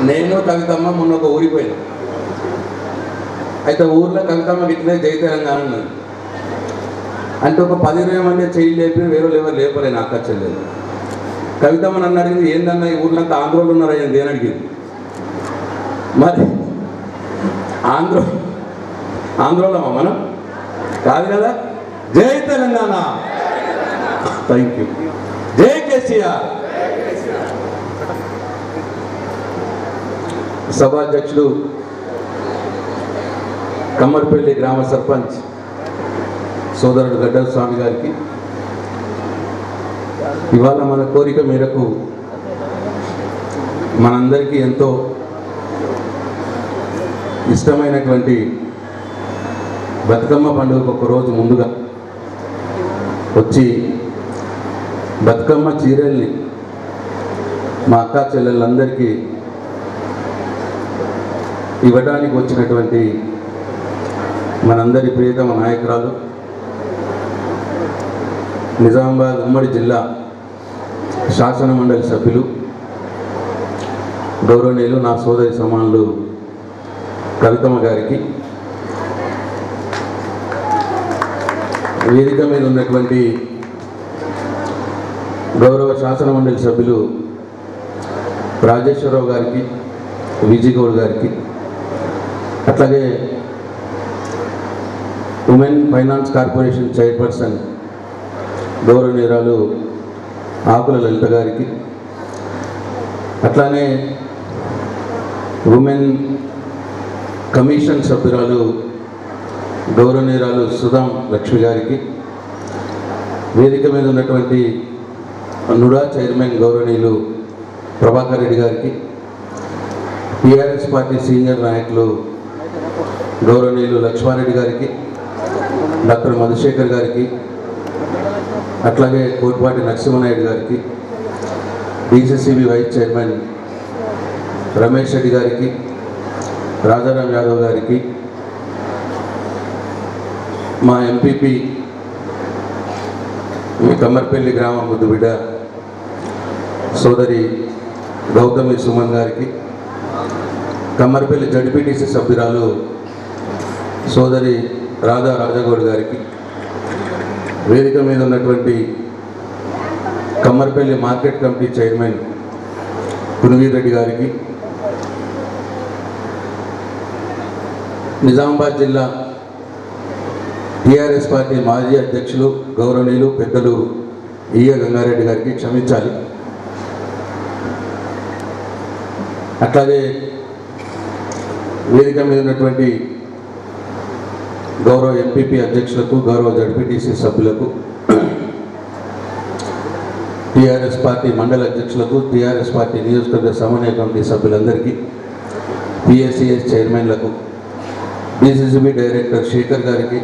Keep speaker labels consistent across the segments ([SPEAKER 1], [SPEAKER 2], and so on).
[SPEAKER 1] నేను కవితమ్మ మొన్న ఒక ఊరికి పోయినా అయితే ఊర్లో కవితమ్మకి ఇట్లే జై తెలంగాణ ఉన్నది అంటే ఒక పది ఇరవై మంది చెయ్యి లేపి వేరే ఎవరు లేపలే నాకు చెల్లెలు కవితమ్మ నన్ను అడిగింది ఏందన్నా ఈ ఊర్లో అంతా ఆంధ్రోళ్ళు ఉన్నారా ఏంది అని అడిగింది మరి ఆంధ్ర ఆంధ్రోళమా మనం కాదు కదా జై తెలంగాణ థ్యాంక్ యూ జై కేసీఆర్ సభాధ్యక్షుడు కమ్మర్పల్లి గ్రామ సర్పంచ్ సోదరుడు గడ్డల స్వామి గారికి ఇవాళ మన కోరిక మేరకు మనందరికీ ఎంతో ఇష్టమైనటువంటి బతుకమ్మ పండుగకు ఒక రోజు ముందుగా వచ్చి బతుకమ్మ చీరల్ని మా అక్క చెల్లెళ్ళందరికీ ఇవ్వడానికి వచ్చినటువంటి మనందరి ప్రియతమ నాయకురాలు నిజామాబాద్ ఉమ్మడి జిల్లా శాసన మండలి సభ్యులు గౌరవనీయులు నా సోదరి సమానులు కవితమ్మ గారికి వేదిక మీద ఉన్నటువంటి గౌరవ శాసన మండలి సభ్యులు రాజేశ్వరరావు గారికి విజయ్ గౌడ్ గారికి అట్లాగే ఉమెన్ ఫైనాన్స్ కార్పొరేషన్ చైర్పర్సన్ గౌరవనీయురాలు ఆకుల లలిత గారికి అట్లానే ఉమెన్ కమిషన్ సభ్యురాలు గౌరవనీయురాలు సుధాం లక్ష్మి గారికి వేదిక మీద ఉన్నటువంటి నుడా చైర్మన్ గౌరవనీయులు ప్రభాకర్ రెడ్డి గారికి టీఆర్ఎస్ పార్టీ సీనియర్ నాయకులు గౌరవనీయులు లక్ష్మారెడ్డి గారికి డాక్టర్ మధుశేఖర్ గారికి అట్లాగే కోటిపాటి నరసింహనాయుడు గారికి DCCB vice chairman Ramesh Reddy గారికి రాజారాం యాదవ్ గారికి మా ఎంపీపీ మీ కమ్మర్పల్లి గ్రామ ముద్దు బిడ్డ సోదరి గౌతమి సుమన్ గారికి కమ్మర్పల్లి జడ్పీటీసీ సభ్యురాలు సోదరి రాధా రాజగౌడ్ గారికి వేదిక మీద ఉన్నటువంటి Kammarpalli market committee chairman Kunuveer Reddy గారికి నిజామాబాద్ జిల్లా టీఆర్ఎస్ పార్టీ మాజీ అధ్యక్షులు గౌరవనీయులు పెద్దలు ఈయ గంగారెడ్డి గారికి క్షమించాలి అట్లాగే వేదిక మీద ఉన్నటువంటి గౌరవ ఎంపీపీ అధ్యక్షులకు గౌరవ జడ్పీటీసీ సభ్యులకు టీఆర్ఎస్ పార్టీ మండల అధ్యక్షులకు టీఆర్ఎస్ పార్టీ నియోజకవర్గ సమన్వయ కమిటీ సభ్యులందరికీ పిఎస్సిఎస్ చైర్మన్లకు డిసిసిబి డైరెక్టర్ శేఖర్ గారికి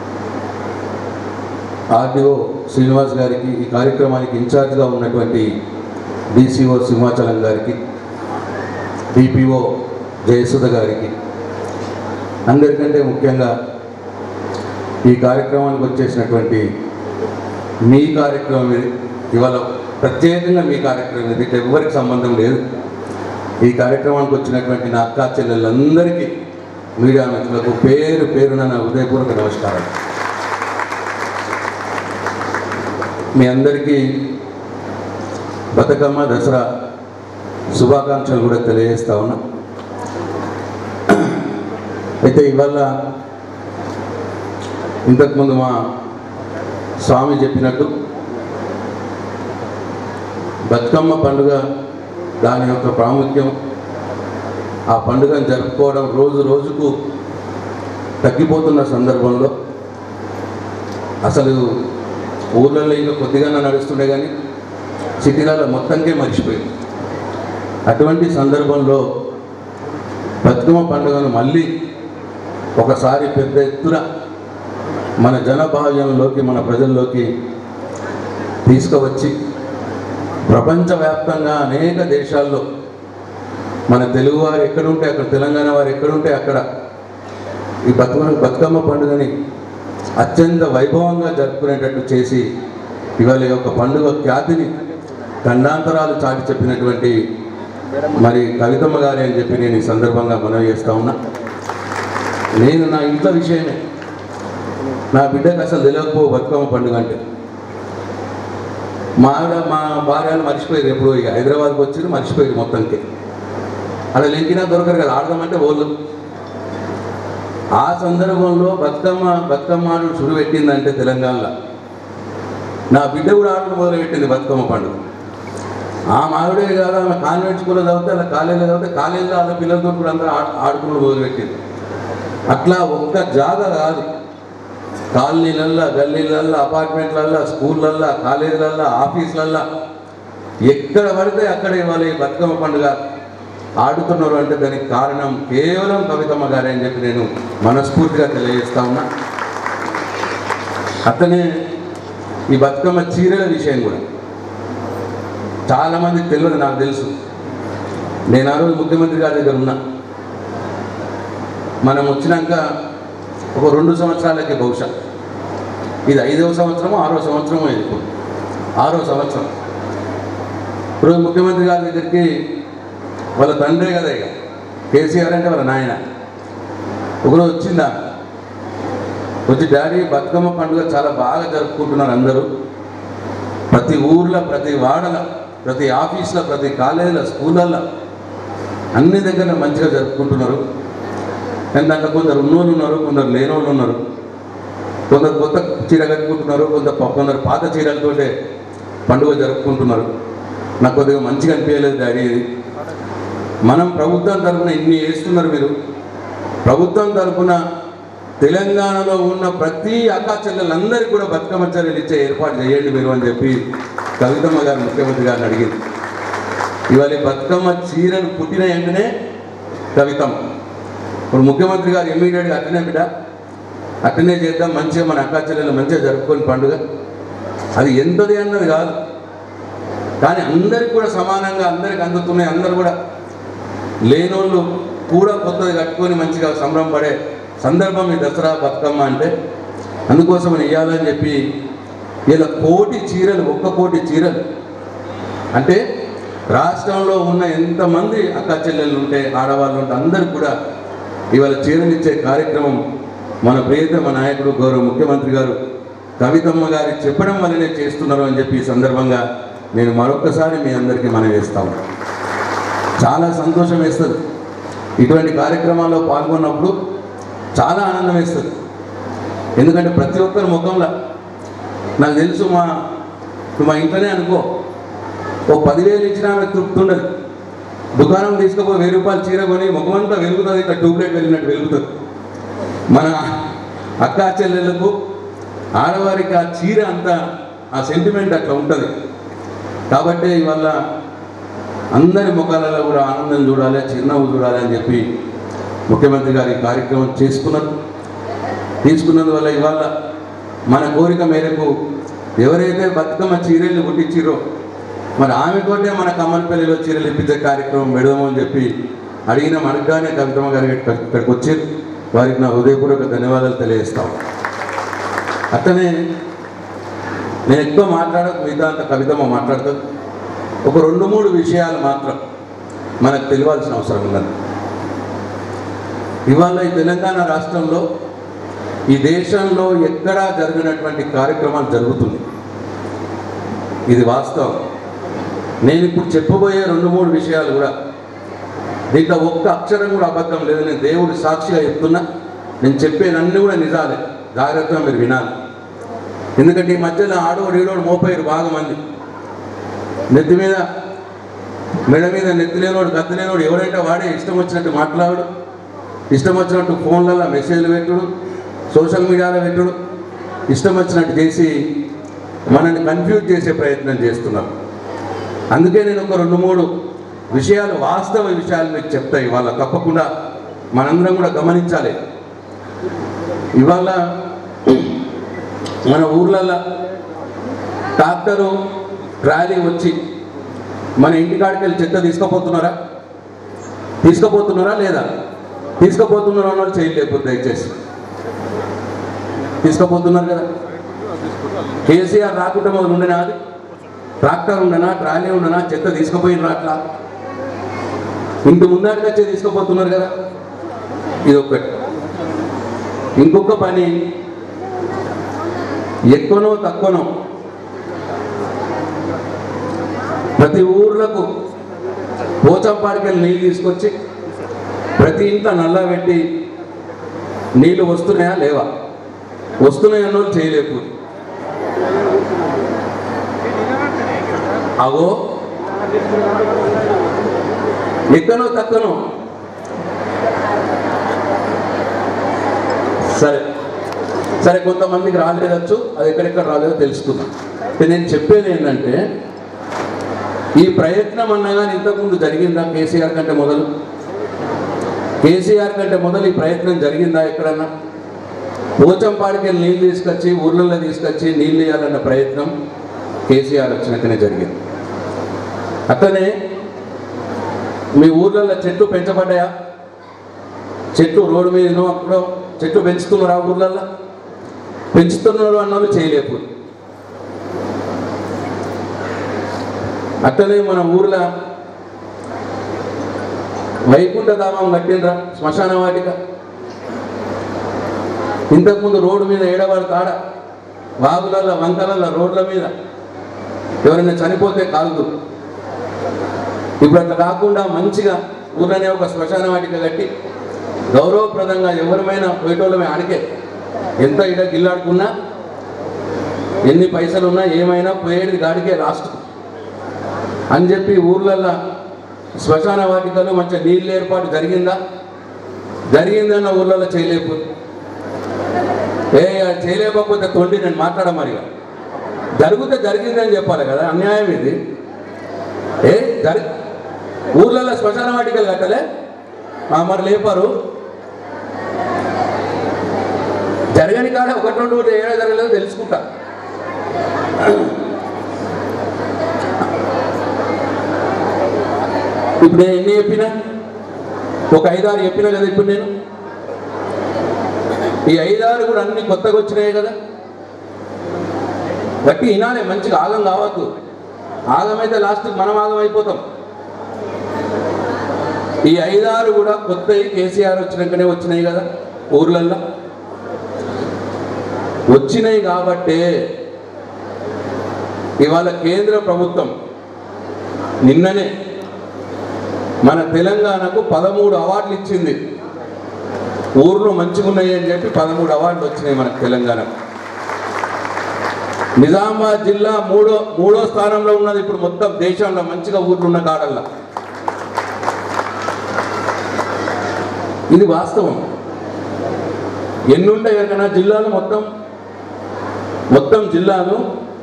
[SPEAKER 1] ఆర్డీఓ శ్రీనివాస్ గారికి ఈ కార్యక్రమానికి ఇన్ఛార్జ్గా ఉన్నటువంటి డిసిఓ సింహాచలం గారికి డిపిఓ జయసుధ గారికి అందరికంటే ముఖ్యంగా ఈ కార్యక్రమానికి వచ్చేసినటువంటి మీ కార్యక్రమం ఇది ఇవాళ ప్రత్యేకంగా మీ కార్యక్రమం ఇది ఇట్లా ఎవరికి సంబంధం లేదు ఈ కార్యక్రమానికి వచ్చినటువంటి నా అక్కా చెల్లెళ్ళందరికీ మీడియా మిత్రులకు పేరు పేరున నా హృదయపూర్వక నమస్కారం మీ అందరికీ బతుకమ్మ దసరా శుభాకాంక్షలు కూడా తెలియజేస్తా ఉన్నా అయితే ఇవాళ ఇంతకుముందు మా స్వామి చెప్పినట్టు బతుకమ్మ పండుగ దాని యొక్క ప్రాముఖ్యం ఆ పండుగను జరుపుకోవడం రోజు రోజుకు తగ్గిపోతున్న సందర్భంలో అసలు ఊర్లలో ఇంకా కొద్దిగానే నడుస్తుండే కానీ సిటీలలో మొత్తంకే మర్చిపోయింది అటువంటి సందర్భంలో బతుకమ్మ పండుగను మళ్ళీ ఒకసారి పెద్ద ఎత్తున మన జనభావ్యంలోకి మన ప్రజల్లోకి తీసుకువచ్చి ప్రపంచవ్యాప్తంగా అనేక దేశాల్లో మన తెలుగు వారు ఎక్కడుంటే అక్కడ తెలంగాణ వారు ఎక్కడుంటే అక్కడ ఈ బతుకమ్మ బతుకమ్మ పండుగని అత్యంత వైభవంగా జరుపుకునేటట్టు చేసి ఇవాళ ఈ యొక్క పండుగ ఖ్యాతిని ఖండాంతరాలు చాటి చెప్పినటువంటి మరి కవితమ్మ గారి అని చెప్పి నేను ఈ సందర్భంగా మనవి చేస్తా ఉన్నా నేను నా ఇంట్లో విషయమే నా బిడ్డకు అసలు తెలియకపో బతుకమ్మ పండుగ అంటే మా ఆవిడ మా భార్యను మర్చిపోయారు ఎప్పుడు ఇక హైదరాబాద్కి వచ్చి మర్చిపోయారు మొత్తానికి అలా లెంకినా దొరకరు కదా ఆడదామంటే వాళ్ళు ఆ సందర్భంలో బతుకమ్మ బతుకమ్మ ఆడు చురు పెట్టిందంటే తెలంగాణలో నా బిడ్డ కూడా ఆడడం మొదలుపెట్టింది బతుకమ్మ పండుగ ఆ మావిడే కాదు ఆమె కాన్వెంట్ స్కూల్లో చదివితే అలా కాలేజీలో చదివితే కాలేజీలో వాళ్ళ పిల్లలతో కూడా అందరూ ఆడు- ఆడుకుని మొదలుపెట్టింది అట్లా ఒక్క జాగా కాదు కాలనీలల్లో గల్లీలల్లో అపార్ట్మెంట్లల్లో స్కూళ్ళల్లో కాలేజీలల్లో ఆఫీసులల్లో ఎక్కడ పడితే అక్కడ ఇవాళ ఈ బతుకమ్మ పండుగ ఆడుతున్నారు అంటే దానికి కారణం కేవలం కవితమ్మ గారే అని చెప్పి నేను మనస్ఫూర్తిగా తెలియజేస్తా ఉన్నా అతనే ఈ బతుకమ్మ చీరల విషయం కూడా చాలామందికి తెలియదు నాకు తెలుసు నేను ఆ రోజు ముఖ్యమంత్రి గారి దగ్గర ఉన్నా మనం వచ్చినాక ఒక రెండు సంవత్సరాలకి బహుశా ఇది ఐదవ సంవత్సరమో ఆరో సంవత్సరమో ఇది ఇప్పుడు ఆరో సంవత్సరం ఇప్పుడు ముఖ్యమంత్రి గారి దగ్గరికి వాళ్ళ తండ్రే కదా ఇక కేసీఆర్ అంటే వాళ్ళ నాయన ఒకరోజు వచ్చిందా వచ్చి డాడీ బతుకమ్మ పండుగ చాలా బాగా జరుపుకుంటున్నారు అందరూ ప్రతి ఊర్లో ప్రతి వాడల ప్రతి ఆఫీస్లో ప్రతి కాలేజీలో స్కూళ్ళల్లో అన్ని దగ్గర మంచిగా జరుపుకుంటున్నారు కానీ దాంట్లో కొందరు ఉన్నోళ్ళు ఉన్నారు కొందరు లేనోళ్ళు ఉన్నారు కొందరు కొత్త చీర కట్టుకుంటున్నారు కొందరు ప- కొందరు పాత చీరలతోటే పండుగ జరుపుకుంటున్నారు నాకు కొద్దిగా మంచిగా అనిపించలేదు డాడీ ఇది మనం ప్రభుత్వం తరఫున ఇన్ని వేస్తున్నారు మీరు ప్రభుత్వం తరఫున తెలంగాణలో ఉన్న ప్రతి అక్కా చెల్లెలందరికీ కూడా బతుకమ్మ చర్యలు ఇచ్చే ఏర్పాటు చేయండి మీరు అని చెప్పి కవితమ్మ గారు ముఖ్యమంత్రి గారిని అడిగింది ఇవాళ ఈ బతుకమ్మ చీరలు పుట్టిన వెంటనే కవితమ్మ ఇప్పుడు ముఖ్యమంత్రి గారు ఇమ్మీడియట్గా అట్లనే బిడ్డ అట్లనే చేద్దాం మంచిగా మన అక్కా చెల్లెలు మంచిగా జరుపుకొని పండుగ అది ఎంతది అన్నది కాదు కానీ అందరికి కూడా సమానంగా అందరికి అందుతున్నాయి అందరు కూడా లేనోళ్ళు కూడా కొత్తది కట్టుకొని మంచిగా సంబరం పడే సందర్భం ఈ దసరా బతుకమ్మ అంటే అందుకోసం ఇవ్వాలని చెప్పి ఇలా కోటి చీరలు ఒక్క కోటి చీరలు అంటే రాష్ట్రంలో ఉన్న ఎంతమంది అక్క చెల్లెళ్ళు ఉంటే ఆడవాళ్ళు ఉంటే అందరికి కూడా ఇవాళ చీరనిచ్చే కార్యక్రమం మన ప్రియతమ నాయకుడు గౌరవ ముఖ్యమంత్రి గారు కవితమ్మ గారి చెప్పడం వల్లనే చేస్తున్నారు అని చెప్పి ఈ సందర్భంగా నేను మరొక్కసారి మీ అందరికీ మనం వేస్తాను చాలా సంతోషం వేస్తుంది ఇటువంటి కార్యక్రమాల్లో పాల్గొన్నప్పుడు చాలా ఆనందం వేస్తుంది ఎందుకంటే ప్రతి ఒక్కరి ముఖంలో నాకు తెలుసు మా ఇప్పుడు మా ఇంట్లోనే అనుకో ఓ పదివేలు ఇచ్చినా ఆమె తృప్తి ఉండదు దుకాణం తీసుకుపో వెయ్యి రూపాయలు చీర కొని ముఖమంతా వెలుగుతుంది ఇట్లా ట్యూబ్లైట్ వెలిగినట్టు వెలుగుతుంది మన అక్క చెల్లెళ్ళకు ఆడవారికి ఆ చీర అంత ఆ సెంటిమెంట్ అట్లా ఉంటుంది కాబట్టి ఇవాళ అందరి ముఖాలలో కూడా ఆనందం చూడాలి చిరునవ్వు చూడాలి అని చెప్పి ముఖ్యమంత్రి గారు ఈ కార్యక్రమం చేసుకున్నారు తీసుకున్నందువల్ల ఇవాళ మన కోరిక మేరకు ఎవరైతే బతుకమ్మ చీరల్ని కుట్టించిరో మరి ఆమెతోటే మన కమ్మలపల్లిలో చీరలు ఇప్పించే కార్యక్రమం పెడదాము అని చెప్పి అడిగిన మనగానే కవితమ్మ గారు ఇక్కడ- ఇక్కడికి వచ్చారు వారికి నా హృదయపూర్వక ధన్యవాదాలు తెలియజేస్తాం అట్లనే నేను ఎక్కువ మాట్లాడక మిగతా అంత కవితమ్మ మాట్లాడుతుంది ఒక రెండు మూడు విషయాలు మాత్రం మనకు తెలియాల్సిన అవసరం ఉన్నది ఇవాళ ఈ తెలంగాణ రాష్ట్రంలో ఈ దేశంలో ఎక్కడా జరిగినటువంటి కార్యక్రమాలు జరుగుతుంది ఇది వాస్తవం నేను ఇప్పుడు చెప్పబోయే రెండు మూడు విషయాలు కూడా దీంట్లో ఒక్క అక్షరం కూడా అబద్ధం లేదు నేను దేవుడి సాక్షిగా చెప్తున్నా నేను చెప్పేదన్నీ కూడా నిజాలే జాగ్రత్తగా మీరు వినాలి ఎందుకంటే ఈ మధ్యలో ఆడోడు ఈడోడు మోపోయారు బాగా మంది నెత్తి మీద మెడ మీద నెత్తి లేనోడు గద్ద లేనోడు ఎవరైతే వాడే ఇష్టం వచ్చినట్టు మాట్లాడు ఇష్టం వచ్చినట్టు ఫోన్లలో మెసేజ్లు పెట్టుడు సోషల్ మీడియాలో పెట్టుడు ఇష్టం వచ్చినట్టు చేసి మనల్ని కన్ఫ్యూజ్ చేసే ప్రయత్నం చేస్తున్నారు అందుకే నేను ఒక రెండు మూడు విషయాలు వాస్తవ విషయాలు మీకు చెప్తా ఇవాళ తప్పకుండా మనందరం కూడా గమనించాలి ఇవాళ మన ఊర్లలో ట్రాక్టరు ట్రాలీ వచ్చి మన ఇంటికాడికి వెళ్ళి చెత్త తీసుకుపోతున్నారా తీసుకుపోతున్నారా లేదా తీసుకుపోతున్నారా అన్న వాళ్ళు చేయలేకపోతే దయచేసి తీసుకుపోతున్నారు కదా కేసీఆర్ రాకుండా మొదలు ఉండేనా అది ట్రాక్టర్ ఉండనా ట్రాలీ ఉండనా చెత్త తీసుకుపోయినరా అట్లా ఇంటి ముందాటికి వచ్చే తీసుకుపోతున్నారు కదా ఇది ఒక్కటి ఇంకొక పని ఎక్కువనో తక్కువనో ప్రతి ఊర్లకు పోచంపాడికెళ్ళి నీళ్ళు తీసుకొచ్చి ప్రతి ఇంట్లో నల్ల పెట్టి నీళ్ళు వస్తున్నాయా లేవా వస్తున్నాయి అన్నోళ్ళు చేయలేపు అవో ఎక్కనో తక్కనో సరే సరే కొంతమందికి రాలేదచ్చు అది ఎక్కడెక్కడ రాలేదో తెలుసుకుందాం అయితే నేను చెప్పేది ఏంటంటే ఈ ప్రయత్నం అన్నా కానీ ఇంతకుముందు జరిగిందా కేసీఆర్ కంటే మొదలు కేసీఆర్ కంటే మొదలు ఈ ప్రయత్నం జరిగిందా ఎక్కడన్నా పోచంపాడికి నీళ్ళు తీసుకొచ్చి ఊర్లలో తీసుకొచ్చి నీళ్ళు ఇవ్వాలన్న ప్రయత్నం కేసీఆర్ వచ్చినాకనే జరిగింది అట్లనే మీ ఊర్లలో చెట్లు పెంచబడ్డాయా చెట్లు రోడ్డు మీదనో అక్కడో చెట్లు పెంచుతున్నారా ఊర్లలో పెంచుతున్నారు అన్నోళ్ళు చేయలేపు అట్లనే మన ఊర్లో వైకుంఠ ధామం కట్టిండ్రా శ్మశాన వాటిక ఇంతకుముందు రోడ్డు మీద ఏడవాడు కాడ వాగులలో వంకలలో రోడ్ల మీద ఎవరైనా చనిపోతే కాలదు ఇప్పుడు అట్లా కాకుండా మంచిగా ఊర్లోనే ఒక శ్మశాన వాటిక కట్టి గౌరవప్రదంగా ఎవరిమైనా పోయేటోళ్ళమే ఆడికే ఎంత ఇడ గిల్లాడుకున్నా ఎన్ని పైసలు ఉన్నా ఏమైనా పోయేది గాడికే లాస్ట్ అని చెప్పి ఊర్లల్లో శ్మశాన వాటికలు మంచిగా నీళ్ళు ఏర్పాటు జరిగిందా జరిగిందన్న ఊర్లలో చేయలేపు ఏ అది చేయలేకపోతే తొండి నేను మాట్లాడ మరి జరిగితే జరిగిందని చెప్పాలి కదా అన్యాయం ఇది ఏ జరి ఊర్లలో శ్మశాన వాటికలు కట్టలే ఆ, మరి లేపారు జరగని కాడ ఒకటి రెండు ఒకటి ఏడా జరగలేదో తెలుసుకుంటా ఇప్పుడు నేను ఎన్ని చెప్పినా ఒక ఐదారు చెప్పినా కదా ఇప్పుడు నేను ఈ ఐదారు కూడా అన్ని కొత్తగా వచ్చినాయి కదా గట్టి వినాలి మంచిగా ఆగం కావద్దు ఆగమైతే లాస్ట్కి మనం ఆగం అయిపోతాం ఈ ఐదారు కూడా కొత్త కేసీఆర్ వచ్చినాకనే వచ్చినాయి కదా ఊర్లల్లో వచ్చినాయి కాబట్టే ఇవాళ కేంద్ర ప్రభుత్వం నిన్ననే మన తెలంగాణకు పదమూడు అవార్డులు ఇచ్చింది ఊర్లో మంచిగా ఉన్నాయి అని చెప్పి పదమూడు అవార్డులు వచ్చినాయి మనకు తెలంగాణకు నిజామాబాద్ జిల్లా మూడో మూడో స్థానంలో ఉన్నది ఇప్పుడు మొత్తం దేశంలో మంచిగా ఊర్లు ఉన్న కాడల్లా ఇది వాస్తవం ఎన్నుంటాయి ఎక్కడైనా జిల్లాలు మొత్తం మొత్తం జిల్లాలు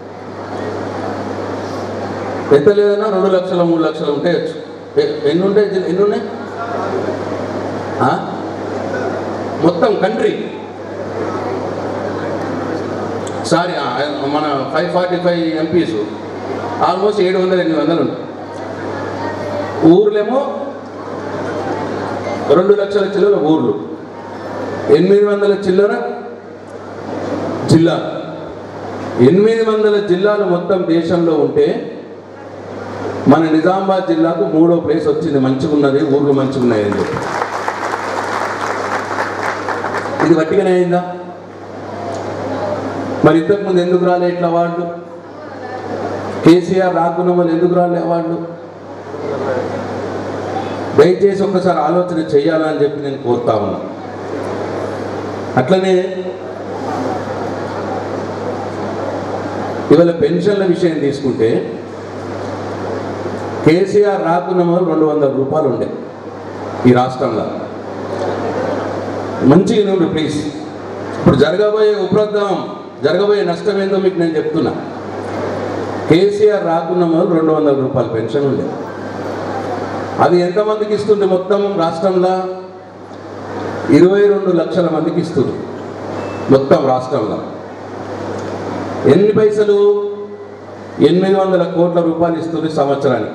[SPEAKER 1] ఎంత లేదన్నా రెండు లక్షల మూడు లక్షలు ఉంటాయి ఎ- ఎన్ని ఉంటాయి జిల్లా- ఎన్ని ఉన్నాయి ఆ? మొత్తం కంట్రీ సారీ ఆ, మన five forty five MPs almost ఏడు వందలు ఎనిమిది వందలు ఉంటాయి ఊర్లేమో రెండు లక్షల చిల్లర ఊర్లు ఎనిమిది వందల చిల్లర జిల్లా ఎనిమిది వందల జిల్లాలు మొత్తం దేశంలో ఉంటే మన నిజామాబాద్ జిల్లాకు మూడో ప్లేస్ వచ్చింది మంచిగా ఉన్నది ఊర్లు మంచిగా ఉన్నాయి అని చెప్పి ఇది వట్టిగానే అయిందా మరి ఇంతకుముందు ఎందుకు రాలే ఇట్లా అవార్డు కేసీఆర్ రాకున్న వాళ్ళు ఎందుకు రాలే అవార్డు దయచేసి ఒక్కసారి ఆలోచన చేయాలని చెప్పి నేను కోరుతా ఉన్నా అట్లనే ఇవాళ పెన్షన్ల విషయం తీసుకుంటే కేసీఆర్ రాకున్న మొదలు రెండు వందల రూపాయలు ఉండే ఈ రాష్ట్రంలో మంచిగా నుండి ప్లీజ్ ఇప్పుడు జరగబోయే ఉపద్రవం జరగబోయే నష్టం ఏందో మీకు నేను చెప్తున్నా కేసీఆర్ రాకున్న మొదలు రెండు వందల రూపాయల పెన్షన్ ఉండే అది ఎంతమందికి ఇస్తుంది మొత్తం రాష్ట్రంలో ఇరవై రెండు లక్షల మందికి ఇస్తుంది మొత్తం రాష్ట్రంలో ఎన్ని పైసలు ఎనిమిది వందల కోట్ల రూపాయలు ఇస్తుంది సంవత్సరానికి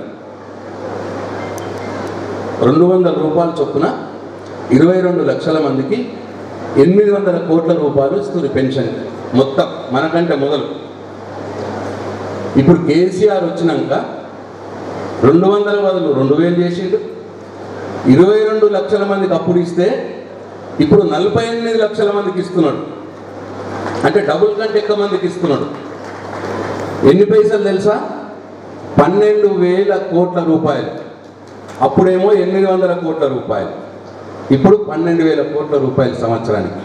[SPEAKER 1] రెండు వందల రూపాయల చొప్పున ఇరవై రెండు లక్షల మందికి ఎనిమిది వందల కోట్ల రూపాయలు ఇస్తుంది పెన్షన్ మొత్తం మనకంటే మొదలు ఇప్పుడు కేసీఆర్ వచ్చినాక రెండు వందల బదులు రెండు వేలు చేసిండు ఇరవై రెండు లక్షల మందికి అప్పుడు ఇస్తే ఇప్పుడు నలభై ఎనిమిది లక్షల మందికి ఇస్తున్నాడు అంటే డబుల్ కంటే ఎక్కువ మందికి ఇస్తున్నాడు ఎన్ని పైసలు తెలుసా పన్నెండు వేల కోట్ల రూపాయలు అప్పుడేమో ఎనిమిది వందల కోట్ల రూపాయలు ఇప్పుడు పన్నెండు వేల కోట్ల రూపాయలు సంవత్సరానికి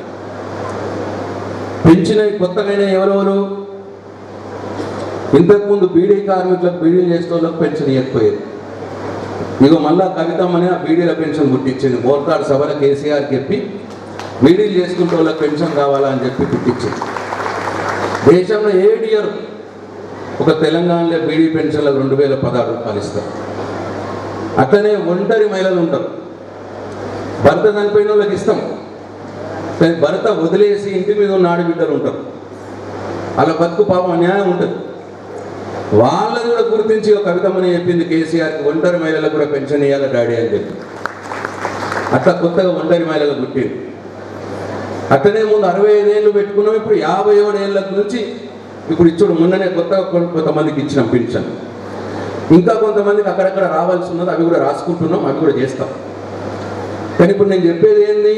[SPEAKER 1] పెంచిన కొత్తగా ఎవరెవరు ఇంతకుముందు బీడీ కార్మికులకు బీడీలు చేసే వాళ్ళకి పెన్షన్ ఇవ్వకపోయేది ఇగో మళ్ళా కవితమ్మని ఆ బీడీల పెన్షన్ పుట్టించింది మోర్కాడ్ సభలో కేసీఆర్ చెప్పి బీడీలు చేసుకుంటే వాళ్ళకి పెన్షన్ కావాలా అని చెప్పి పుట్టించింది దేశంలో ఏడు ఇయర్ ఒక తెలంగాణలో బీడీ పెన్షన్లకు రెండు వేల పదహారు రూపాయలు ఇస్తారు అట్లనే ఒంటరి మహిళలు ఉంటారు భర్త చనిపోయిన వాళ్ళకి ఇస్తాం కానీ భర్త వదిలేసి ఇంటి మీద ఉన్న ఆడబిడ్డలు ఉంటారు అలా బతుకు పాపం అన్యాయం ఉంటుంది వాళ్ళని కూడా గుర్తించి ఒక కవితమని చెప్పింది కేసీఆర్కి ఒంటరి మహిళలకు కూడా పెన్షన్ ఇవ్వాలి డాడీ అని చెప్పి అట్లా కొత్తగా ఒంటరి మహిళలకు పుట్టింది అట్లనే ముందు అరవై ఐదేళ్ళు పెట్టుకున్నాం ఇప్పుడు యాభై ఏడు ఏళ్ళ నుంచి ఇప్పుడు ఇచ్చుడు మొన్ననే కొత్తగా కొ- కొంతమందికి ఇచ్చినాం పెన్షన్ ఇంకా కొంతమందికి అక్కడక్కడ రావాల్సి ఉన్నది అవి కూడా రాసుకుంటున్నాం అవి కూడా చేస్తాం కానీ ఇప్పుడు నేను చెప్పేది ఏంది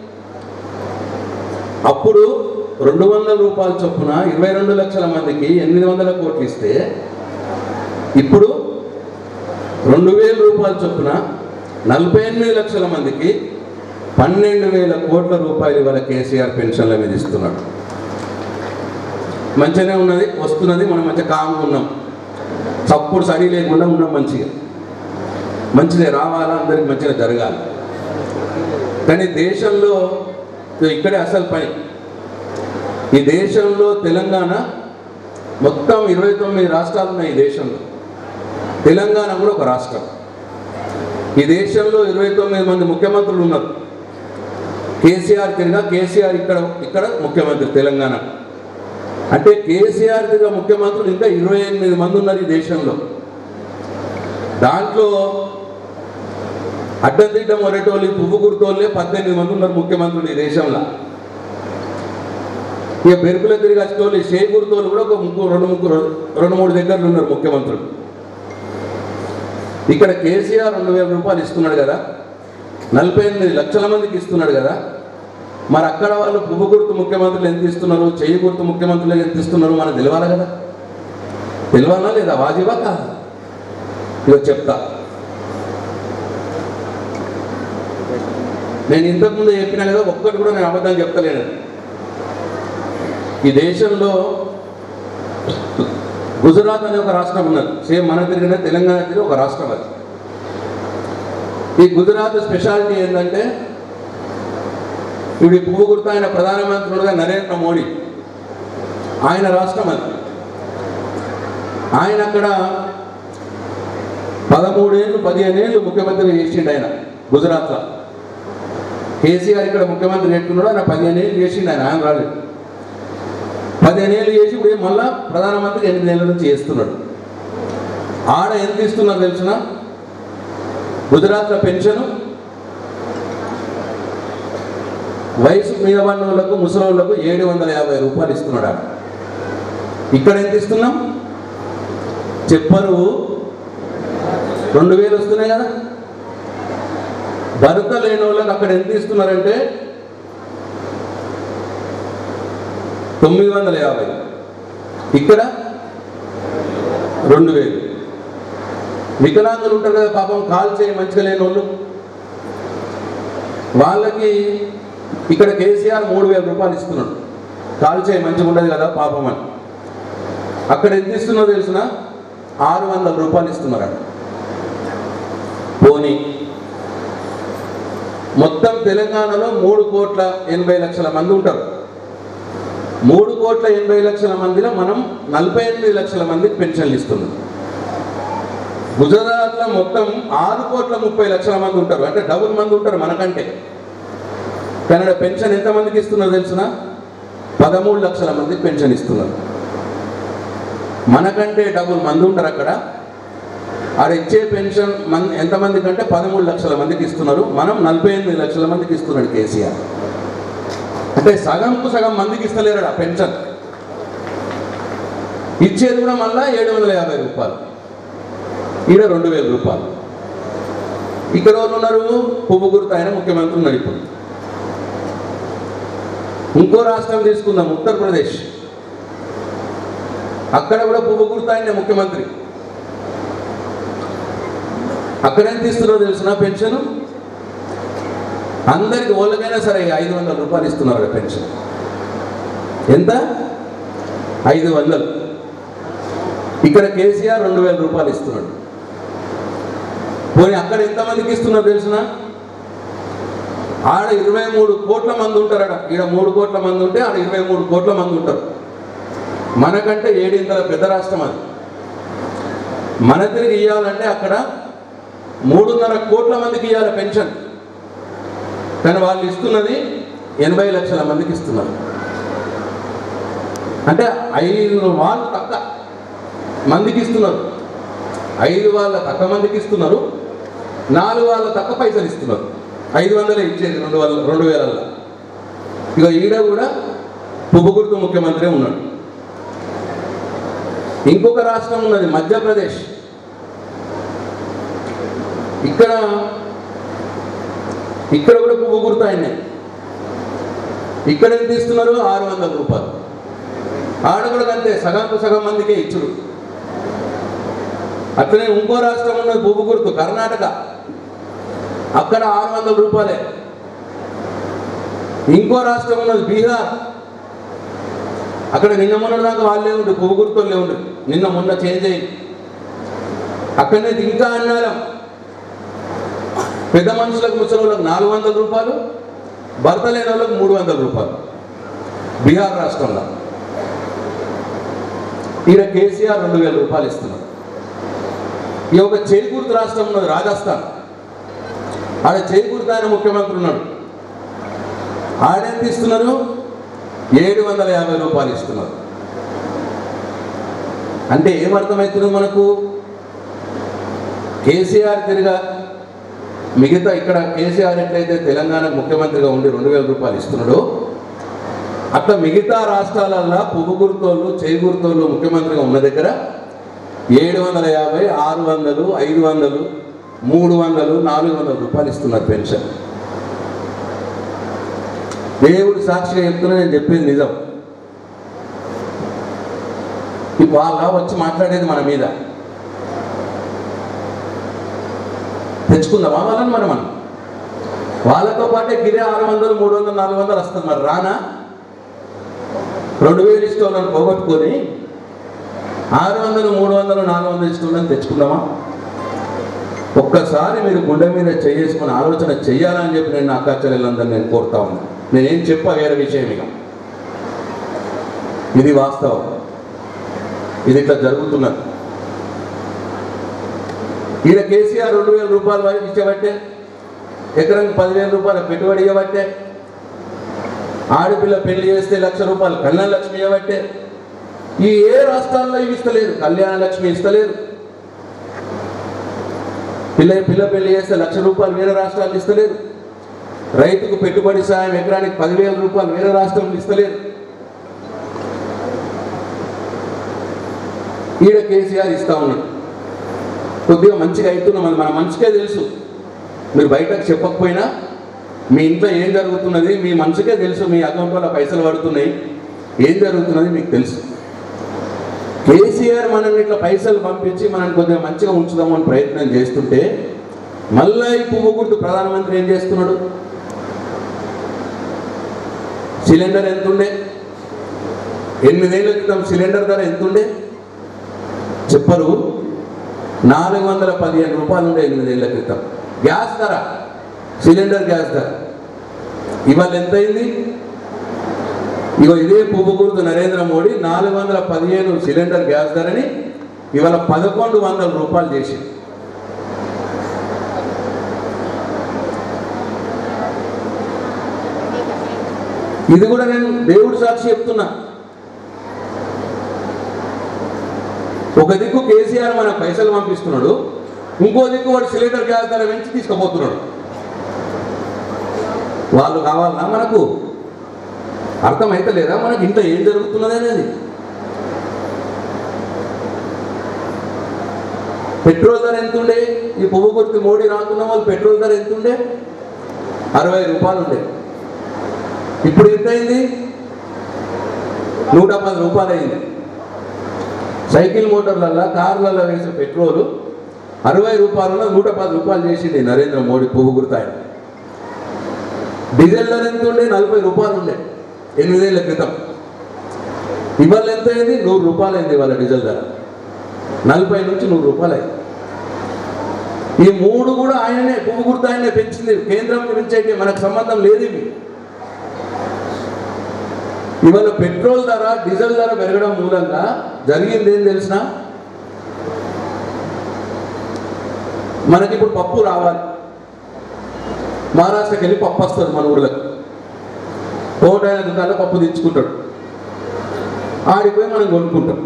[SPEAKER 1] అప్పుడు రెండు వందల రూపాయల చొప్పున ఇరవై రెండు లక్షల మందికి ఎనిమిది వందల కోట్లు ఇస్తే ఇప్పుడు రెండు వేల రూపాయల చొప్పున నలభై ఎనిమిది లక్షల మందికి పన్నెండు వేల కోట్ల రూపాయలు ఇవాళ కేసీఆర్ పెన్షన్ల మీద ఇస్తున్నాడు మంచిగానే ఉన్నది వస్తున్నది మనం మంచిగా కామ్గా ఉన్నాం చప్పుడు సరి లేకుండా ఉన్నాం మంచిగా మంచిదే రావాలా అందరికి మంచిగా జరగాలి కానీ దేశంలో ఇక్కడే అసలు పని ఈ దేశంలో తెలంగాణ మొత్తం ఇరవై తొమ్మిది రాష్ట్రాలు ఉన్నాయి ఈ దేశంలో తెలంగాణ కూడా ఒక రాష్ట్రం ఈ దేశంలో ఇరవై తొమ్మిది మంది ముఖ్యమంత్రులు ఉన్నారు కేసీఆర్ కింద కేసీఆర్ ఇక్కడ ఇక్కడ ముఖ్యమంత్రి తెలంగాణ అంటే కేసీఆర్ కింద ముఖ్యమంత్రులు ఇంకా ఇరవై ఎనిమిది మంది ఉన్నారు ఈ దేశంలో దాంట్లో అడ్డదిడ్డ మొరటోళ్ళు పువ్వు గుర్తోళ్ళే పద్దెనిమిది మంది ఉన్నారు ముఖ్యమంత్రులు ఈ దేశంలో ఇక బెరుకుల తిరిగి వచ్చేటోళ్ళు షే గుర్తోళ్ళు కూడా ఒక ముగ్గురు రెండు ముగ్గురు రెండు మూడు దగ్గరలు ఉన్నారు ముఖ్యమంత్రులు ఇక్కడ కేసీఆర్ రెండు వేల రూపాయలు ఇస్తున్నాడు కదా నలభై ఎనిమిది లక్షల మందికి ఇస్తున్నాడు కదా మరి అక్కడ వాళ్ళు పువ్వు గుర్తు ముఖ్యమంత్రులు ఎంత ఇస్తున్నారు చెయ్యి గుర్తు ముఖ్యమంత్రులు ఎంత ఇస్తున్నారు మనకు తెలియాలి కదా తెలియాలా లేదా వాజిబా కాదా ఇక చెప్తా నేను ఇంతకుముందు చెప్పినా కదా ఒక్కటి కూడా నేను అబద్ధం చెప్తలేను ఈ దేశంలో గుజరాత్ అనే ఒక రాష్ట్రం ఉన్నది సేమ్ మన తిరిగిన తెలంగాణ తిరిగి ఒక రాష్ట్రం అది ఈ గుజరాత్ స్పెషాలిటీ ఏంటంటే ఇప్పుడు ఈ పువ్వు గుర్తు ఆయన ప్రధానమంత్రుడుగా నరేంద్ర మోడీ ఆయన రాష్ట్రం అది ఆయన అక్కడ పదమూడేళ్ళు పదిహేను ఏళ్ళు ముఖ్యమంత్రి చేసిండు ఆయన గుజరాత్లో కేసీఆర్ ఇక్కడ ముఖ్యమంత్రి ఎట్టున్నాడు ఆయన పదిహేను ఏళ్ళు చేసిండు ఆయన ఆయన రాలేదు పదిహేను ఏళ్ళు చేసి ఇప్పుడు మళ్ళా ప్రధానమంత్రి ఎనిమిది ఏళ్ళ నుంచి చేస్తున్నాడు ఆడ ఎంత ఇస్తున్నారు తెలిసిన గుజరాత్లో పెన్షన్ వయసు మీద పడిన వాళ్ళకు ముసలోళ్ళకు ఏడు వందల యాభై రూపాయలు ఇస్తున్నాడు ఆడ ఇక్కడ ఎంత ఇస్తున్నాం చెప్పరు రెండు వేలు వస్తున్నాయి కదా భర్త లేని వాళ్ళకి అక్కడ ఎంత ఇస్తున్నారంటే తొమ్మిది వందల యాభై ఇక్కడ రెండు వేలు వికలాంగులు ఉంటారు కదా పాపం కాల్ చేయి మంచిగా లేని వాళ్ళు వాళ్ళకి ఇక్కడ కేసీఆర్ మూడు వేల రూపాయలు ఇస్తున్నాడు కాల్ చేయి మంచిగా ఉండదు కదా పాపం అని అక్కడ ఎంత ఇస్తున్నారో తెలిసిన ఆరు వందల రూపాయలు ఇస్తున్నారు అక్కడ పోనీ మొత్తం తెలంగాణలో మూడు కోట్ల ఎనభై లక్షల మంది ఉంటారు మూడు కోట్ల ఎనభై లక్షల మందిలో మనం నలభై ఎనిమిది లక్షల మందికి పెన్షన్లు ఇస్తున్నాం గుజరాత్లో మొత్తం ఆరు కోట్ల ముప్పై లక్షల మంది ఉంటారు అంటే డబుల్ మంది ఉంటారు మనకంటే కన్నడ పెన్షన్ ఎంతమందికి ఇస్తున్నారు తెలిసిన పదమూడు లక్షల మందికి పెన్షన్ ఇస్తున్నారు మనకంటే డబుల్ మంది ఉంటారు అక్కడ ఆడ ఇచ్చే పెన్షన్ మంది ఎంతమంది కంటే పదమూడు లక్షల మందికి ఇస్తున్నారు మనం నలభై ఎనిమిది లక్షల మందికి ఇస్తున్నాడు కేసీఆర్ అంటే సగంకు సగం మందికి ఇస్తలేరు ఆ పెన్షన్ ఇచ్చేది కూడా మళ్ళా ఏడు వందల యాభై రూపాయలు ఈడ రెండు వేల రూపాయలు ఇక్కడ వాళ్ళు ఉన్నారు పువ్వు గుర్తు ఆయన ముఖ్యమంత్రి ఉన్నాడు ఇప్పుడు ఇంకో రాష్ట్రం తీసుకుందాం ఉత్తరప్రదేశ్ అక్కడ కూడా పువ్వు గుర్తు ఆయనే ముఖ్యమంత్రి అక్కడ ఎంత ఇస్తున్నారో తెలిసిన పెన్షన్ అందరికి వాళ్ళకైనా సరే ఐదు వందల రూపాయలు ఇస్తున్నారు పెన్షన్ ఎంత ఐదు వందలు ఇక్కడ కేసీఆర్ రెండు వేల రూపాయలు ఇస్తున్నాడు పోనీ అక్కడ ఎంతమందికి ఇస్తున్నారు తెలిసిన ఆడ ఇరవై మూడు కోట్ల మంది ఉంటారట ఈడ మూడు కోట్ల మంది ఉంటే ఆడ ఇరవై మూడు కోట్ల మంది ఉంటారు మనకంటే ఏడింతల పెద్ద రాష్ట్రం అది మన తిరిగి ఇవ్వాలంటే అక్కడ మూడున్నర కోట్ల మందికి ఇవ్వాలి పెన్షన్ కానీ వాళ్ళు ఇస్తున్నది ఎనభై లక్షల మందికి ఇస్తున్నారు అంటే ఐదు వాళ్ళు తక్కువ మందికి ఇస్తున్నారు ఐదు వాళ్ళ తక్కువ మందికి ఇస్తున్నారు నాలుగు వాళ్ళ తక్కువ పైసలు ఇస్తున్నారు ఐదు వందలే ఇచ్చేది రెండు వందల రెండు వేలల్లో ఇక ఈడ కూడా పువ్వుగుర్తు ముఖ్యమంత్రి ఉన్నాడు ఇంకొక రాష్ట్రం ఉన్నది మధ్యప్రదేశ్ ఇక్కడ ఇక్కడ కూడా పువ్వు గుర్తు ఆయనే ఇక్కడ ఎంత ఇస్తున్నారు ఆరు వందల రూపాయలు ఆడ కూడా అంతే సగంకు సగం మందికే ఇచ్చుడు అట్లనే ఇంకో రాష్ట్రం ఉన్నది పువ్వు గుర్తు కర్ణాటక అక్కడ ఆరు వందల రూపాయలే ఇంకో రాష్ట్రం ఉన్నది బీహార్ అక్కడ నిన్న మొన్న దాకా వాళ్ళే ఉండు పువ్వు గుర్తులే ఉండు నిన్న మొన్న చేంజ్ అయింది అక్కడనే ఇంకా అన్నారం పెద్ద మనుషులకు ముసలి వాళ్ళకి నాలుగు వందల రూపాయలు భర్త లేని వాళ్ళకి మూడు వందల రూపాయలు బీహార్ రాష్ట్రంలో ఈయన కేసీఆర్ రెండు వేల రూపాయలు ఇస్తున్నారు ఈ ఒక చేకూర్తి రాష్ట్రం ఉన్నది రాజస్థాన్ ఆడ చేకూర్తి ఆయన ముఖ్యమంత్రి ఉన్నాడు ఆడెంత ఇస్తున్నారు ఏడు వందల యాభై రూపాయలు ఇస్తున్నారు అంటే ఏమర్థమవుతుంది మనకు కేసీఆర్ తిరిగా మిగతా ఇక్కడ కేసీఆర్ ఎట్లయితే తెలంగాణకు ముఖ్యమంత్రిగా ఉండి రెండు వేల రూపాయలు ఇస్తున్నాడో అట్లా మిగతా రాష్ట్రాలల్లో పువ్వు గుర్తోళ్ళు చేయి గుర్తోళ్ళు ముఖ్యమంత్రిగా ఉన్న దగ్గర ఏడు వందల యాభై ఆరు వందలు ఐదు వందలు మూడు వందలు నాలుగు వందల రూపాయలు ఇస్తున్నారు పెన్షన్ దేవుడు సాక్షిగా చెప్తున్నా నేను చెప్పేది నిజం ఈ వాళ్ళ వచ్చి మాట్లాడేది మన మీద తెచ్చుకుందామా వాళ్ళని మనం మనం వాళ్ళతో పాటే గిరే ఆరు వందలు మూడు వందలు నాలుగు వందలు వస్తుంది మరి రానా రెండు వేలు ఇష్టం పోగొట్టుకొని ఆరు వందలు మూడు వందలు నాలుగు వందలు ఇష్టం తెచ్చుకుందామా ఒక్కసారి మీరు గుండె మీద చేసుకుని ఆలోచన చెయ్యాలని చెప్పి నేను నా అక్కాచెల్లెలందరినీ నేను కోరుతా ఉన్నాను నేనేం చెప్పా వేరే విషయం ఇక ఇది వాస్తవం ఇది ఇట్లా జరుగుతున్నది ఈయన కేసీఆర్ రెండు వేల రూపాయలు వరకు ఇచ్చబట్టే ఎకరానికి పదివేల రూపాయల పెట్టుబడి ఇవ్వబట్టే ఆడపిల్ల పెళ్లి చేస్తే లక్ష రూపాయలు కళ్యాణ లక్ష్మి ఇవ్వబట్టే ఈ ఏ రాష్ట్రాల్లో ఇవి ఇస్తలేరు కళ్యాణ లక్ష్మి ఇస్తలేరు పిల్ల పిల్ల పెళ్లి చేస్తే లక్ష రూపాయలు వేరే రాష్ట్రాలు ఇస్తలేరు రైతుకు పెట్టుబడి సాయం ఎకరానికి పదివేల రూపాయలు వేరే రాష్ట్రంలో ఇస్తలేరు ఈడ కేసీఆర్ ఇస్తా ఉన్నాడు కొద్దిగా మంచిగా అవుతున్నాం అది మన మంచికే తెలుసు మీరు బయటకు చెప్పకపోయినా మీ ఇంట్లో ఏం జరుగుతున్నది మీ మనసుకే తెలుసు మీ అకౌంట్లో పైసలు పడుతున్నాయి ఏం జరుగుతున్నది మీకు తెలుసు కేసీఆర్ మనల్ని ఇట్లా పైసలు పంపించి మనల్ని కొద్దిగా మంచిగా ఉంచుదామని ప్రయత్నం చేస్తుంటే మళ్ళా ఈ పువ్వు గుర్తు ప్రధానమంత్రి ఏం చేస్తున్నాడు సిలిండర్ ఎంత ఉండే ఎనిమిదేళ్ల క్రితం సిలిండర్ ధర ఎంత ఉండే చెప్పరు నాలుగు వందల పదిహేను రూపాయలు ఉండే ఎనిమిదేళ్ల క్రితం గ్యాస్ ధర సిలిండర్ గ్యాస్ ధర ఇవాళ ఎంత అయింది ఇగో ఇదే పువ్వు గుర్తు నరేంద్ర మోడీ నాలుగు వందల పదిహేను సిలిండర్ గ్యాస్ ధరని ఇవాళ పదకొండు వందల రూపాయలు చేసి ఇది కూడా నేను దేవుడు సాక్షి చెప్తున్నా ఒక దిక్కు కేసీఆర్ మన పైసలు పంపిస్తున్నాడు ఇంకో దిక్కు వాడు సిలిండర్ గ్యాస్ ధర పెంచి తీసుకుపోతున్నాడు వాళ్ళు కావాలన్నా మనకు అర్థమైతే లేదా మనకి ఇంత ఏం జరుగుతున్నది అనేది పెట్రోల్ ధర ఎంత ఉండే ఈ పువ్వు గుర్తు మోడీ రాకున్న వాళ్ళు పెట్రోల్ ధర ఎంత ఉండే అరవై రూపాయలు ఉండే ఇప్పుడు ఎంత అయింది నూట పది రూపాయలు అయింది సైకిల్ మోటార్లల్లో కార్లలో వేసే పెట్రోలు అరవై రూపాయలలో నూట పది రూపాయలు చేసింది నరేంద్ర మోడీ పువ్వు గుర్తు ఆయన డీజిల్ ధర ఎంత ఉండే నలభై రూపాయలు ఉండే ఎనిమిదేళ్ల క్రితం ఇవాళ ఎంత అయింది నూరు రూపాయలు అయింది ఇవాళ డీజిల్ ధర నలభై నుంచి నూరు రూపాయలు అయింది ఈ మూడు కూడా ఆయననే పువ్వు గుర్తు ఆయనే పెంచింది కేంద్రం పెంచేటి మనకు సంబంధం లేదు ఇవి ఇవాళ పెట్రోల్ ధర డీజిల్ ధర పెరగడం మూలంగా జరిగింది ఏం తెలిసిన మనకి ఇప్పుడు పప్పు రావాలి మహారాష్ట్రకి వెళ్ళి పప్పు వస్తుంది మన ఊళ్ళకి కోటాయన దుకాణంలో పప్పు తెచ్చుకుంటాడు ఆడిపోయి మనం కొనుక్కుంటాం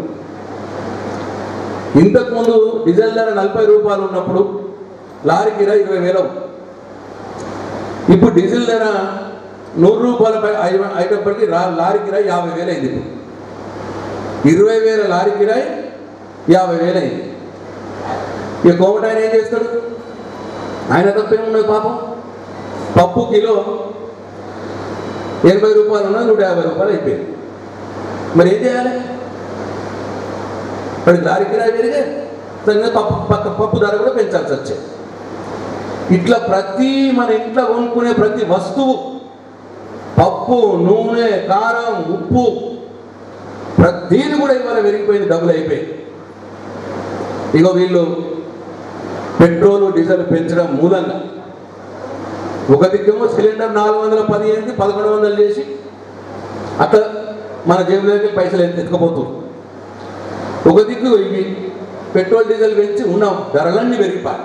[SPEAKER 1] ఇంతకుముందు డీజిల్ ధర నలభై రూపాయలు ఉన్నప్పుడు లారీ కిరా ఇరవై వేలు ఇప్పుడు డీజిల్ ధర నూరు రూపాయల పై అయి- అయినప్పటికీ రా లారీ కిరాయి యాభై వేలు అయింది ఇప్పుడు ఇరవై వేల లారీ కిరాయి యాభై వేలు అయింది ఇక కోమట ఆయన ఏం చేస్తాడు ఆయన తప్పేమున్నది పాపం పప్పు కిలో ఎనభై రూపాయలు ఉన్నది నూట యాభై రూపాయలు అయిపోయింది మరి ఏం చేయాలి మరి లారీ కిరాయి పెరిగే దాని మీద పప్పు పక్క పప్పు ధర కూడా పెంచాల్సి వచ్చేది ఇట్లా ప్రతి మన ఇంట్లో కొనుక్కునే ప్రతి వస్తువు పప్పు నూనె కారం ఉప్పు ప్రతీది కూడా ఇవాళ పెరిగిపోయింది డబ్బులు అయిపోయి ఇగో వీళ్ళు పెట్రోల్ డీజిల్ పెంచడం మూలంగా ఒక దిక్కేమో సిలిండర్ నాలుగు వందల పదిహేను పదకొండు వందలు చేసి అట్లా మన జేబులోకి పైసలు ఎత్తి- ఎత్తుకుపోతుంది ఒక దిక్కు ఇవి పెట్రోల్ డీజిల్ పెంచి ఉన్న ధరలన్నీ పెరిగిపోయి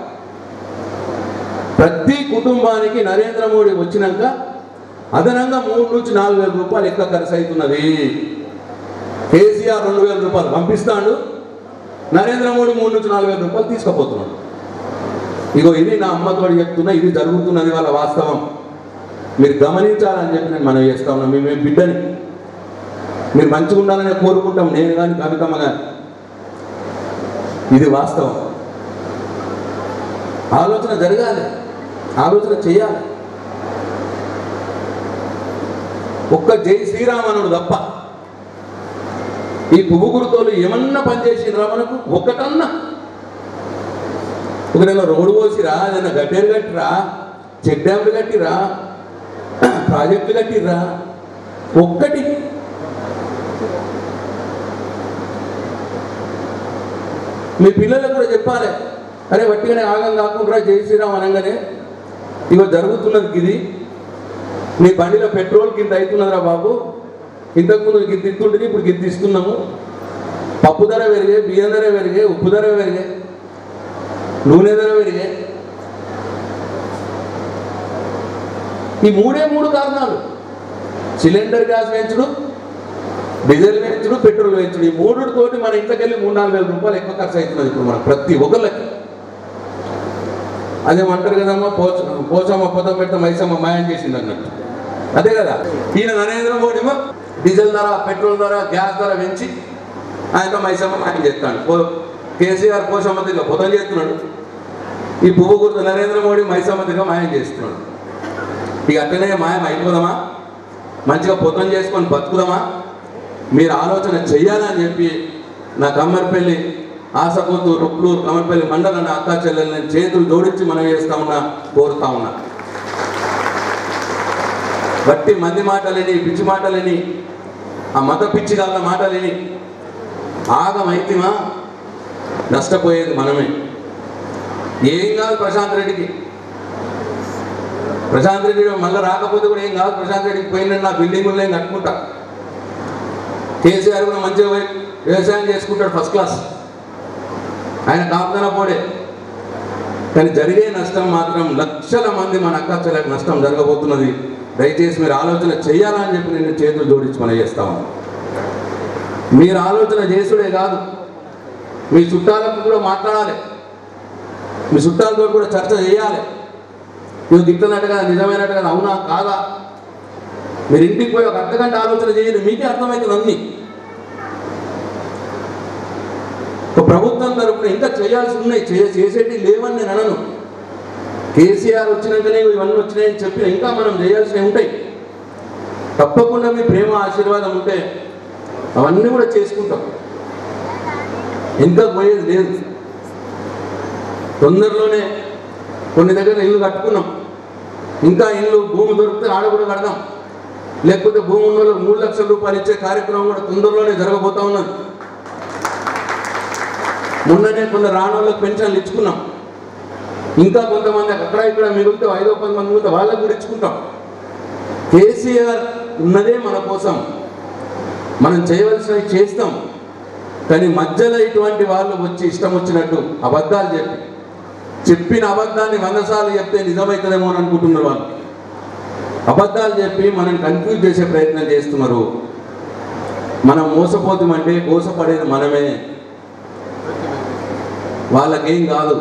[SPEAKER 1] ప్రతి కుటుంబానికి నరేంద్ర మోడీ వచ్చినాక అదనంగా మూడు నుంచి నాలుగు వేల రూపాయలు ఎక్కువ ఖర్చు అవుతున్నది కేసీఆర్ రెండు వేల రూపాయలు పంపిస్తాడు నరేంద్ర మోడీ మూడు నుంచి నాలుగు వేల రూపాయలు తీసుకుపోతున్నాడు ఇగో ఇది నా అమ్మతో చెప్తున్నా ఇది జరుగుతున్నది వాళ్ళ వాస్తవం మీరు గమనించాలని చెప్పి నేను మనం చేస్తా ఉన్నాం మేము మేము బిడ్డని మీరు మంచిగా ఉండాలని కోరుకుంటాం నేను కానీ కవితమ్మ కానీ ఇది వాస్తవం ఆలోచన జరగాలి ఆలోచన చేయాలి ఒక్క జై శ్రీరామనుడు తప్ప ఈ పువ్వు గురుతోలు ఏమన్నా పనిచేసిండ్రా మనకు ఒక్కటన్నా ఒకటేమో రోడ్డు పోసిరా ఏదైనా గడ్డేరు కట్టిరా చెక్ డ్యాములు కట్టిరా ప్రాజెక్టులు కట్టిర్రా ఒక్కటి మీ పిల్లలకు కూడా చెప్పాలి అరే వట్టిగానే ఆగం కాకుండా జై శ్రీరామ్ అనగానే ఇగో జరుగుతున్నది ఇది నీ బండిలో పెట్రోల్ కింద అవుతున్నదిరా బాబు ఇంతకుముందు గింత ఇస్తుంటుంది ఇప్పుడు గింత ఇస్తున్నాము పప్పు ధర పెరిగే బియ్యం ధర పెరిగే ఉప్పు ధర పెరిగే నూనె ధర పెరిగే ఈ మూడే మూడు కారణాలు సిలిండర్ గ్యాస్ పెంచుడు డీజిల్ పెంచుడు పెట్రోల్ పెంచుడు ఈ మూడుతోటి మన ఇంట్లోకి వెళ్ళి మూడు నాలుగు వేల రూపాయలు ఎక్కువ ఖర్చు అవుతున్నది ఇప్పుడు మన ప్రతి ఒక్కళ్ళకి అదేమంటారు కదమ్మా పోచ పోచమ్మ పొతం పెట్ట మైసమ్మ మాయం చేసింది అన్నట్టు అదే కదా ఈయన నరేంద్ర మోడీ ఏమో డీజిల్ ధర పెట్రోల్ ధర గ్యాస్ ధర పెంచి ఆయన మైసమ్మ మాయం చేస్తాడు పో- కేసీఆర్ పోషమ్మ దగ్గర పొతం చేస్తున్నాడు ఈ పువ్వు గుర్తు నరేంద్ర మోడీ మైసమ్మ దగ్గర మాయం చేస్తున్నాడు ఇక అట్లనే మాయం అయిపోదామా మంచిగా పొతం చేసుకొని బతుకుదామా మీరు ఆలోచన చెయ్యాలని చెప్పి నా కమ్మరిపల్లి ఆసకొత్తు రుక్లూరు కమ్మరిపల్లి మండలం అక్కా చెల్లెల్ని చేతులు జోడించి మనం చేస్తా ఉన్నా కోరుతా ఉన్నా బట్టి మంది మాటలని పిచ్చి మాటలని ఆ మత పిచ్చి గల్ల మాటలని ఆగమైతిమా నష్టపోయేది మనమే ఏం కాదు ప్రశాంత్ రెడ్డికి ప్రశాంత్ రెడ్డి మళ్ళీ రాకపోతే కూడా ఏం కాదు ప్రశాంత్ రెడ్డికి పోయిన నా బిల్డింగులు నేను కట్టుకుంటా కేసీఆర్ కూడా మంచిగా పోయి వ్యవసాయం చేసుకుంటాడు ఫస్ట్ క్లాస్ ఆయన కాపుదన పోడే కానీ జరిగే నష్టం మాత్రం లక్షల మంది మన అక్క చెల్లెలకు నష్టం జరగబోతున్నది దయచేసి మీరు ఆలోచన చేయాలని చెప్పి నేను చేతులు జోడించి మనం చేస్తాము మీరు ఆలోచన చేసుడే కాదు మీ చుట్టాలకు కూడా మాట్లాడాలి మీ చుట్టాలతో కూడా చర్చ చేయాలి ఇది దిక్కున్నట్టు కదా నిజమైనట్టు కదా అవునా కాదా మీరు ఇంటికి పోయి ఒక అర్ధగంట ఆలోచన చేయండి మీకే అర్థమవుతుంది అన్ని ఒక ప్రభుత్వం తరపున ఇంకా చేయాల్సి ఉన్నాయి చే- చేసేటి లేవని నేను అనను కేసీఆర్ వచ్చినాకనే ఇవన్నీ వచ్చినాయని చెప్పి ఇంకా మనం చేయాల్సినవి ఉంటాయి తప్పకుండా మీ ప్రేమ ఆశీర్వాదం ఉంటే అవన్నీ కూడా చేసుకుంటాం ఇంకా పోయేది లేదు తొందరలోనే కొన్ని దగ్గర ఇల్లు కట్టుకున్నాం ఇంకా ఇల్లు భూమి దొరికితే ఆడ కూడా కడదాం లేకపోతే భూమి ఉన్న వాళ్ళకి మూడు లక్షల రూపాయలు ఇచ్చే కార్యక్రమం కూడా తొందరలోనే జరగబోతా ఉన్నది మొన్ననే కొన్ని రానోళ్ళకి పెన్షన్లు ఇచ్చుకున్నాం ఇంకా కొంతమంది అక్కడ ఇక్కడ మిగిలితే ఐదో పది మంది మిగిలితే వాళ్ళకు కూడా ఇచ్చుకుంటాం కేసీఆర్ ఉన్నదే మన కోసం మనం చేయవలసినవి చేస్తాం కానీ మధ్యలో ఇటువంటి వాళ్ళు వచ్చి ఇష్టం వచ్చినట్టు అబద్ధాలు చెప్పి చెప్పిన అబద్ధాన్ని వంద సార్లు చెప్తే నిజమవుతుందేమో అని అనుకుంటున్నారు వాళ్ళు అబద్ధాలు చెప్పి మనం కన్ఫ్యూజ్ చేసే ప్రయత్నం చేస్తున్నారు మనం మోసపోతామంటే మోసపడేది మనమే వాళ్ళకేం కాదు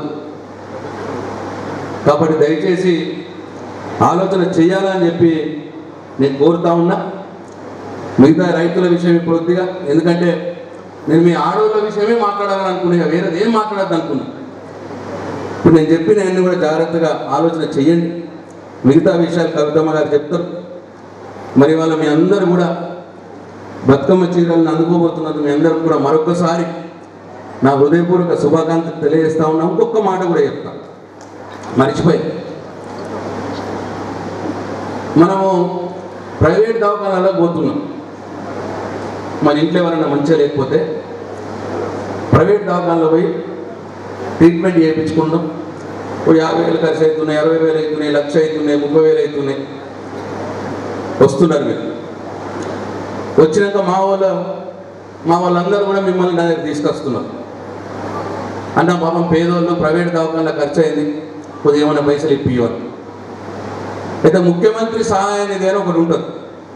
[SPEAKER 1] కాబట్టి దయచేసి ఆలోచన చేయాలని చెప్పి నేను కోరుతా ఉన్నా మిగతా రైతుల విషయం ఇప్పుడు కొద్దిగా ఎందుకంటే నేను మీ ఆడవాళ్ళ విషయమే మాట్లాడాలని అనుకున్నా వేరేది ఏం మాట్లాడద్దు అనుకున్నా ఇప్పుడు నేను చెప్పిన అన్ని కూడా జాగ్రత్తగా ఆలోచన చెయ్యండి మిగతా విషయాలు కవితమ్మ గారు చెప్తారు మరి వాళ్ళ మీ అందరూ కూడా బతుకమ్మ చీరలను అందుకోబోతున్నారు మీ అందరూ కూడా మరొకసారి నా హృదయపూర్వక శుభాకాంక్షలు తెలియజేస్తా ఉన్నా ఇంకొక మాట కూడా చెప్తా మర్చిపోయి మనము ప్రైవేట్ దవాఖానాలో పోతున్నాం మన ఇంట్లో ఎవరైనా మంచిగా లేకపోతే ప్రైవేట్ దవాఖానలో పోయి ట్రీట్మెంట్ చేయించుకుంటాం ఓ యాభై వేలు ఖర్చు అవుతున్నాయి అరవై వేలు అవుతున్నాయి లక్ష అవుతున్నాయి ముప్పై వేలు అవుతున్నాయి వస్తున్నారు మీరు వచ్చినాక మా వాళ్ళ మా వాళ్ళందరూ కూడా మిమ్మల్ని నా దగ్గర తీసుకొస్తున్నారు అన్న పాపం పేదోళ్ళు ప్రైవేట్ దవాఖానలో ఖర్చు అయింది కొద్దిగా ఏమైనా పైసలు ఇప్పివ్వాలి అయితే ముఖ్యమంత్రి సహాయ నిధి అని ఒకటి ఉంటుంది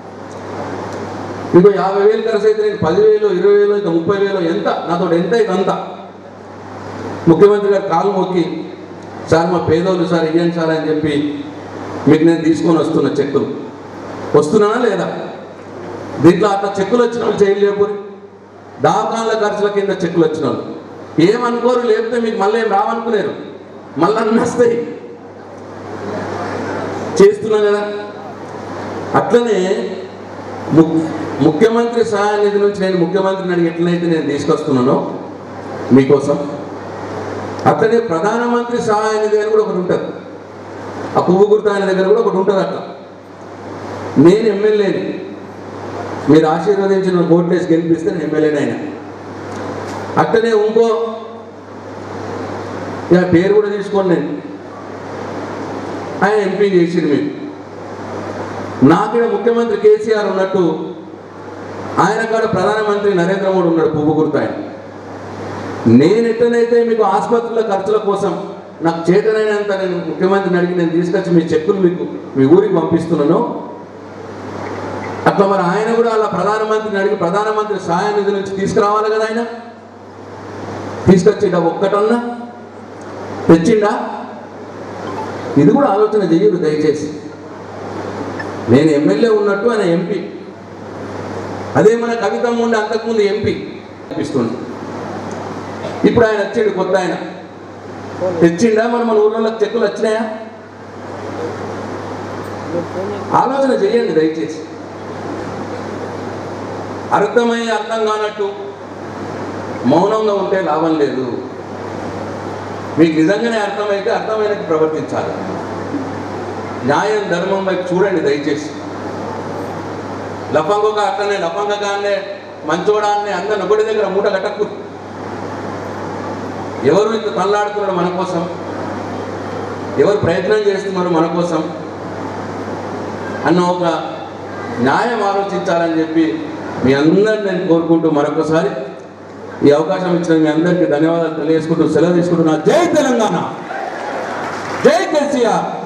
[SPEAKER 1] మీకు యాభై వేలు ఖర్చు అయితే నేను పదివేలు ఇరవై వేలు ఇంకా ముప్పై వేలు ఎంత నాతో ఎంత అయితే అంత ముఖ్యమంత్రి గారు కాలు మొక్కి సార్ మా పేదోళ్ళు సార్ ఇయ్యండి సార్ అని చెప్పి మీకు నేను తీసుకొని వస్తున్నా చెక్కులు వస్తున్నానా లేదా దీంట్లో అట్లా చెక్కులు వచ్చిన వాళ్ళు చేయలేకపోయి దావకాన్ల ఖర్చుల కింద చెక్కులు వచ్చిన వాళ్ళు ఏమనుకోరు లేకపోతే మీకు మళ్ళీ ఏం రావనుకునేరు మళ్ళీ అన్నీ వస్తాయి చేస్తున్నాం కదా అట్లనే ము- ముఖ్యమంత్రి సహాయ నిధి నుంచి నేను ముఖ్యమంత్రిని అడిగి ఎట్లయితే నేను తీసుకొస్తున్నానో మీకోసం అట్లనే ప్రధానమంత్రి సహాయ నిధి అని కూడా ఒకటి ఉంటుంది ఆ పువ్వు గుర్తు ఆయన దగ్గర కూడా ఒకటి ఉంటుంది అట్లా నేను ఎమ్మెల్యేని మీరు ఆశీర్వదించిన ఓట్లేసి గెలిపిస్తే నేను ఎమ్మెల్యేని ఆయన అట్లనే ఇంకో ఇక పేరు కూడా తీసుకోండి నేను ఆయన ఎంపీ చేసిండు మీరు నాకిడ ముఖ్యమంత్రి కేసీఆర్ ఉన్నట్టు ఆయన కాడ ప్రధానమంత్రి నరేంద్ర మోడీ ఉన్నాడు పువ్వు గుర్తు ఆయన నేను ఎట్టనైతే మీకు ఆసుపత్రుల ఖర్చుల కోసం నాకు చేతనైనంత నేను ముఖ్యమంత్రిని అడిగి నేను తీసుకొచ్చి మీ చెక్కులు మీకు మీ ఊరికి పంపిస్తున్నాను అట్లా మరి ఆయన కూడా అలా ప్రధానమంత్రిని అడిగి ప్రధానమంత్రి సహాయ నిధి నుంచి తీసుకురావాలి కదా ఆయన తీసుకొచ్చిండా ఒక్కటన్నా తెచ్చిండా ఇది కూడా ఆలోచన చెయ్యరు దయచేసి నేను ఎమ్మెల్యే ఉన్నట్టు ఆయన ఎంపీ అదే మన కవితమ్మ ఉండి అంతకుముందు ఎంపీ అనిపిస్తుంది ఇప్పుడు ఆయన వచ్చాడు కొత్త ఆయన తెచ్చిండా మరి మన ఊర్లో చెక్కులు వచ్చినాయా ఆలోచన చేయండి దయచేసి అర్థమై అర్థం కానట్టు మౌనంగా ఉంటే లాభం లేదు మీకు నిజంగానే అర్థమైతే అర్థమైనట్టు ప్రవర్తించాలి న్యాయం ధర్మం వైపు చూడండి దయచేసి లఫంగగా అట్లనే లఫంగగానే మంచోడాన్ని అందరిని ఒకటి దగ్గర మూట కట్టకు ఎవరు ఇంత తల్లాడుతున్నారు మన కోసం ఎవరు ప్రయత్నం చేస్తున్నారు మన కోసం అన్న ఒక న్యాయం ఆలోచించాలని చెప్పి మీ అందరిని నేను కోరుకుంటూ మరొకసారి ఈ అవకాశం ఇచ్చిన మీ అందరికీ ధన్యవాదాలు తెలియజేసుకుంటూ సెలవు తీసుకుంటున్నా జై తెలంగాణ జై కేసీఆర్